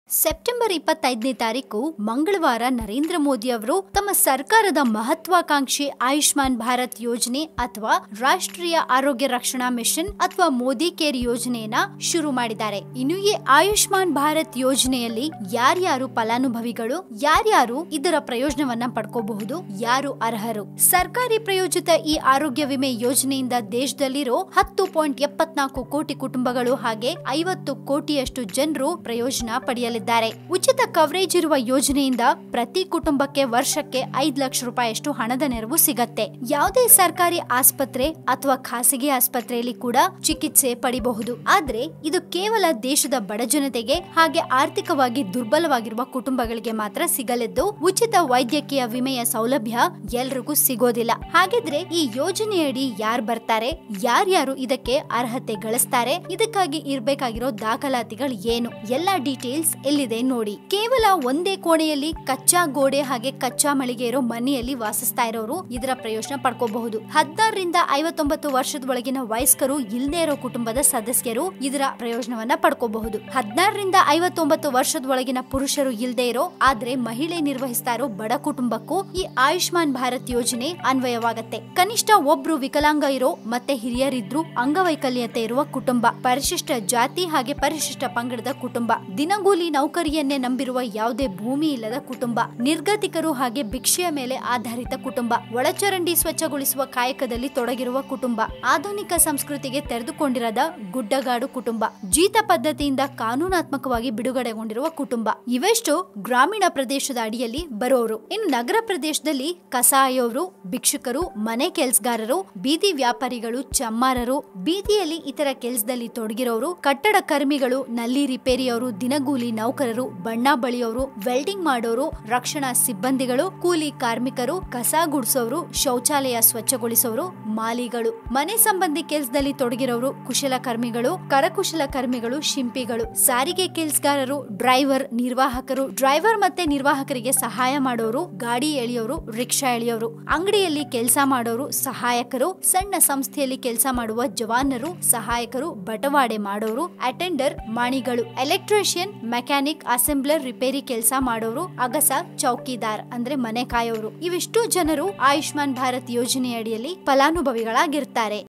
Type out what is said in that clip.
September ಇಪ್ಪತ್ತೈದನೇ ತಾರೀಕು ಮಂಗಳವಾರ ನರೇಂದ್ರ ಮೋದಿ ಅವರು ತಮ್ಮ ಸರ್ಕಾರದ ಮಹತ್ವಾಕಾಂಕ್ಷಿ ಆಯುಷ್ಮಾನ್ ಭಾರತ್ ಯೋಜನೆ ಅಥವಾ ರಾಷ್ಟ್ರೀಯ ಆರೋಗ್ಯ ರಕ್ಷಣಾ ಮಿಷನ್ ಅಥವಾ ಮೋದಿ ಕೇರ್ ಯೋಜನೆಯನ್ನ ಶುರು ಮಾಡಿದ್ದಾರೆ ಇನ್ನು ಈ ಆಯುಷ್ಮಾನ್ ಭಾರತ್ ಯೋಜನೆಯಲ್ಲಿ ಯಾರ್ಯಾರು ಫಲಾನುಭವಿಗಳು ಯಾರ್ಯಾರು ಇದರ ಪ್ರಯೋಜನವನ್ನ ಪಡ್ಕೋಬಹುದು ಯಾರು ಅರ್ಹರು ಸರ್ಕಾರಿ ಪ್ರಯೋಜಿತ ಈ ಆರೋಗ್ಯ ವಿಮೆ ಯೋಜನೆಯಿಂದ ದೇಶದಲ್ಲಿರೋ ಹತ್ತು ಪಾಯಿಂಟ್ ಎಪ್ಪತ್ನಾಲ್ಕು ಕೋಟಿ ಕುಟುಂಬಗಳು ಹಾಗೆ ಐವತ್ತು ಕೋಟಿಯಷ್ಟು ಜನರು ಪ್ರಯೋಜನ ಪಡೆಯಲಿದ್ದಾರೆ ಉಚಿತ ಕವರೇಜ್ ಇರುವ ಯೋಜನೆಯಿಂದ ಪ್ರತಿ ಕುಟುಂಬಕ್ಕೆ ವರ್ಷಕ್ಕೆ ಐದ್ ಲಕ್ಷ ರೂಪಾಯಿಯಷ್ಟು ಹಣದ ನೆರವು ಸಿಗತ್ತೆ ಯಾವುದೇ ಸರ್ಕಾರಿ ಆಸ್ಪತ್ರೆ ಅಥವಾ ಖಾಸಗಿ ಆಸ್ಪತ್ರೆಯಲ್ಲಿ ಕೂಡ ಚಿಕಿತ್ಸೆ ಪಡಿಬಹುದು ಆದ್ರೆ ಇದು ಕೇವಲ ದೇಶದ ಬಡ ಜನತೆಗೆ ಹಾಗೆ ಆರ್ಥಿಕವಾಗಿ ದುರ್ಬಲವಾಗಿರುವ ಕುಟುಂಬಗಳಿಗೆ ಮಾತ್ರ ಸಿಗಲಿದ್ದು ಉಚಿತ ವೈದ್ಯಕೀಯ ವಿಮೆಯ ಸೌಲಭ್ಯ ಎಲ್ರಿಗೂ ಸಿಗೋದಿಲ್ಲ ಹಾಗಿದ್ರೆ ಈ ಯೋಜನೆಯಡಿ ಯಾರು ಬರ್ತಾರೆ ಯಾರ್ಯಾರು ಇದಕ್ಕೆ ಅರ್ಹತೆ ಗಳಿಸ್ತಾರೆ ಇದಕ್ಕಾಗಿ ಇರ್ಬೇಕಾಗಿರೋ ದಾಖಲಾತಿಗಳು ಏನು ಎಲ್ಲಾ ಡೀಟೇಲ್ಸ್ ಎಲ್ಲಿದೆ ನೋಡಿ ಕೇವಲ ಒಂದೇ ಕೋಣೆಯಲ್ಲಿ ಕಚ್ಚಾ ಗೋಡೆ ಹಾಗೆ ಕಚ್ಚಾ ಮಳಿಗೆ ಇರೋ ಮನೆಯಲ್ಲಿ ವಾಸಿಸ್ತಾ ಇರೋರು ಇದರ ಪ್ರಯೋಜನ ಪಡ್ಕೋಬಹುದು ಹದಿನಾರರಿಂದ ಐವತ್ತೊಂಬತ್ತು ವರ್ಷದ ಒಳಗಿನ ವಯಸ್ಕರು ಇಲ್ಲದೆ ಇರೋ ಕುಟುಂಬದ ಸದಸ್ಯರು ಇದರ ಪ್ರಯೋಜನವನ್ನ ಪಡ್ಕೋಬಹುದು ಹದಿನಾರರಿಂದ ಐವತ್ತೊಂಬತ್ತು ವರ್ಷದ ಒಳಗಿನ ಪುರುಷರು ಇಲ್ಲದೆ ಇರೋ ಆದ್ರೆ ಮಹಿಳೆ ನಿರ್ವಹಿಸ್ತಾ ಇರೋ ಬಡ ಕುಟುಂಬಕ್ಕೂ ಈ ಆಯುಷ್ಮಾನ್ ಭಾರತ್ ಯೋಜನೆ ಅನ್ವಯವಾಗತ್ತೆ ಕನಿಷ್ಠ ಒಬ್ರು ವಿಕಲಾಂಗ ಇರೋ ಮತ್ತೆ ಹಿರಿಯರಿದ್ರು ಅಂಗವೈಕಲ್ಯತೆ ಇರುವ ಕುಟುಂಬ ಪರಿಶಿಷ್ಟ ಜಾತಿ ಹಾಗೆ ಪರಿಶಿಷ್ಟ ಪಂಗಡದ ಕುಟುಂಬ ದಿನಗೂಲಿ ನೌಕರಿಯನ್ನೇ ನಂಬಿರುವ ಯಾವುದೇ ಭೂಮಿ ಇಲ್ಲದ ಕುಟುಂಬ ನಿರ್ಗತಿಕರು ಹಾಗೆ ಭಿಕ್ಷೆಯ ಮೇಲೆ ಆಧಾರಿತ ಕುಟುಂಬ ಒಳಚರಂಡಿ ಸ್ವಚ್ಛಗೊಳಿಸುವ ಕಾಯಕದಲ್ಲಿ ತೊಡಗಿರುವ ಕುಟುಂಬ ಆಧುನಿಕ ಸಂಸ್ಕೃತಿಗೆ ತೆರೆದುಕೊಂಡಿರದ ಗುಡ್ಡಗಾಡು ಕುಟುಂಬ ಜೀತ ಪದ್ಧತಿಯಿಂದ ಕಾನೂನಾತ್ಮಕವಾಗಿ ಬಿಡುಗಡೆಗೊಂಡಿರುವ ಕುಟುಂಬ ಇವೆಷ್ಟು ಗ್ರಾಮೀಣ ಪ್ರದೇಶದ ಅಡಿಯಲ್ಲಿ ಬರೋರು ಇನ್ನು ನಗರ ಪ್ರದೇಶದಲ್ಲಿ ಕಸ ಆಯೋರು ಭಿಕ್ಷುಕರು ಮನೆ ಕೆಲ್ಸಗಾರರು ಬೀದಿ ವ್ಯಾಪಾರಿಗಳು ಚಮ್ಮಾರರು ಬೀದಿಯಲ್ಲಿ ಇತರ ಕೆಲಸದಲ್ಲಿ ತೊಡಗಿರೋರು ಕಟ್ಟಡ ಕರ್ಮಿಗಳು ನಲ್ಲಿ ರಿಪೇರಿಯವರು ದಿನಗೂಲಿ ನೌಕರರು ಬಣ್ಣ ಬಳಿಯೋರು ವೆಲ್ಡಿಂಗ್ ಮಾಡೋರು ರಕ್ಷಣಾ ಸಿಬ್ಬಂದಿಗಳು ಕೂಲಿ ಕಾರ್ಮಿಕರು ಕಸ ಗುಡಿಸೋರು ಶೌಚಾಲಯ ಸ್ವಚ್ಛಗೊಳಿಸೋರು ಮಾಲಿಗಳು ಮನೆ ಸಂಬಂಧಿ ಕೆಲಸದಲ್ಲಿ ತೊಡಗಿರೋರು ಕುಶಲಕರ್ಮಿಗಳು ಕರಕುಶಲ ಕರ್ಮಿಗಳು ಶಿಂಪಿಗಳು ಸಾರಿಗೆ ಕೆಲಸಗಾರರು ಡ್ರೈವರ್ ನಿರ್ವಾಹಕರು ಡ್ರೈವರ್ ಮತ್ತೆ ನಿರ್ವಾಹಕರಿಗೆ ಸಹಾಯ ಮಾಡೋರು ಗಾಡಿ ಎಳೆಯೋರು ರಿಕ್ಷಾ ಎಳೆಯೋರು ಅಂಗಡಿಯಲ್ಲಿ ಕೆಲಸ ಮಾಡೋರು ಸಹಾಯಕರು ಸಣ್ಣ ಸಂಸ್ಥೆಯಲ್ಲಿ ಕೆಲಸ ಮಾಡುವ ಜವಾನರು ಸಹಾಯಕರು ಬಟವಾಡೆ ಮಾಡೋರು ಅಟೆಂಡರ್ ಮಾಣಿಗಳು ಎಲೆಕ್ಟ್ರಿಷಿಯನ್ ಮೆಕ್ಯಾನಿಕ್ ಅಸೆಂಬ್ಲರ್ ರಿಪೇರಿ ಕೆಲಸ ಮಾಡೋರು ಅಗಸ ಚೌಕಿದಾರ್ ಅಂದ್ರೆ ಮನೆ ಕಾಯೋರು ಇವಿಷ್ಟು ಜನರು ಆಯುಷ್ಮಾನ್ ಭಾರತ್ ಯೋಜನೆಯಡಿಯಲ್ಲಿ ಫಲಾನುಭವಿಗಳಾಗಿರ್ತಾರೆ